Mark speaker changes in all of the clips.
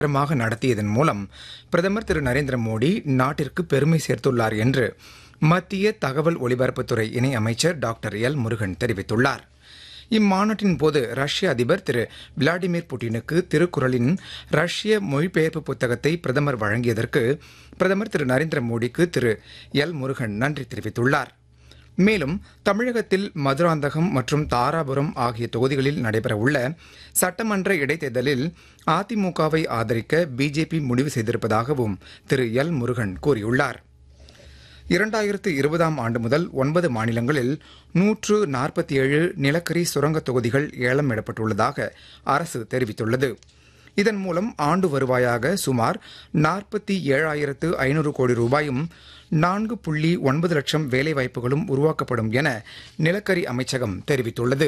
Speaker 1: மாக நடத்தியதன் மூலம் பிரதமர் திரு நரேந்திர மோடி நாட்டிற்கு பெருமை சேர்த்துள்ளார் என்று மத்திய தகவல் ஒலிபரப்புத்துறை இணை அமைச்சர் டாக்டர் எல் முருகன் தெரிவித்துள்ளார் இம்மாநாட்டின் போது ரஷ்ய அதிபர் திரு விளாடிமிர் புட்டினுக்கு திருக்குறளின் ரஷ்ய மொழிபெயர்ப்பு புத்தகத்தை பிரதமர் வழங்கியதற்கு பிரதமர் திரு நரேந்திர மோடிக்கு திரு எல் முருகன் நன்றி தெரிவித்துள்ளார் மேலும் தமிழகத்தில் மதுராந்தகம் மற்றும் தாராபுரம் ஆகிய தொகுதிகளில் நடைபெறவுள்ள சட்டமன்ற இடைத்தேர்தலில் அதிமுகவை ஆதரிக்க பிஜேபி முடிவு செய்திருப்பதாகவும் திரு எல் முருகன் கூறியுள்ளார் இரண்டாயிரத்து இருபதாம் ஆண்டு முதல் ஒன்பது மாநிலங்களில் நூற்று நாற்பத்தி ஏழு நிலக்கரி சுரங்க தொகுதிகள் ஏலம் விடப்பட்டுள்ளதாக அரசு தெரிவித்துள்ளது இதன் மூலம் ஆண்டு வருவாயாக சுமார் நாற்பத்தி ஏழாயிரத்து ஐநூறு கோடி ரூபாயும் நான்கு புள்ளி ஒன்பது லட்சம் வேலைவாய்ப்புகளும் உருவாக்கப்படும் என நிலக்கரி அமைச்சகம் தெரிவித்துள்ளது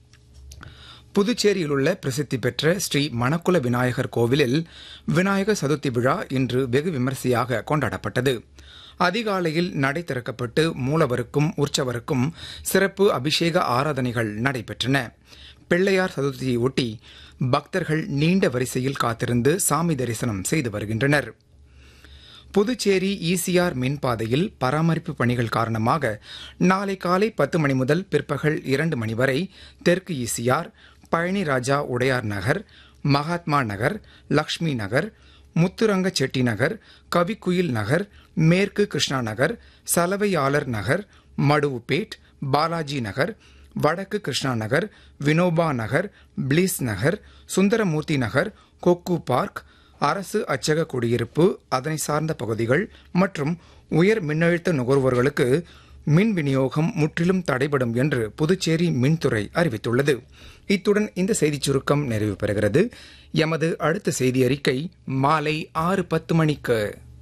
Speaker 1: புதுச்சேரியில் உள்ள பிரசித்தி பெற்ற ஸ்ரீ மணக்குல விநாயகர் கோவிலில் விநாயகர் சதுர்த்தி விழா இன்று வெகு விமரிசையாக கொண்டாடப்பட்டது அதிகாலையில் நடை திறக்கப்பட்டு மூலவருக்கும் உற்சவருக்கும் சிறப்பு அபிஷேக ஆராதனைகள் நடைபெற்றன பிள்ளையார் சதுர்த்தியை ஒட்டி பக்தர்கள் நீண்ட வரிசையில் காத்திருந்து சாமி தரிசனம் செய்து வருகின்றனர் புதுச்சேரி ஈசிஆர் மின்பாதையில் பராமரிப்பு பணிகள் காரணமாக நாளை காலை பத்து மணி முதல் பிற்பகல் இரண்டு மணி வரை தெற்கு ஈசிஆர் பழனி ராஜா உடையார் நகர் மகாத்மா நகர் லக்ஷ்மி நகர் முத்துரங்க செட்டி நகர் கவிக்குயில் நகர் மேற்கு கிருஷ்ணா நகர் சலவையாளர் நகர் மடுவுப்பேட் பாலாஜி நகர் வடக்கு கிருஷ்ணா நகர் வினோபா நகர் பிளீஸ் நகர் சுந்தரமூர்த்தி நகர் கொக்கு பார்க் அரசு அச்சக குடியிருப்பு அதனை சார்ந்த பகுதிகள் மற்றும் உயர் மின்னழுத்த நுகர்வோர்களுக்கு மின் விநியோகம் முற்றிலும் தடைபடும் என்று புதுச்சேரி மின்துறை அறிவித்துள்ளது இத்துடன் இந்த செய்திச் சுருக்கம் நிறைவு பெறுகிறது எமது அடுத்த செய்தி அறிக்கை மாலை ஆறு பத்து மணிக்கு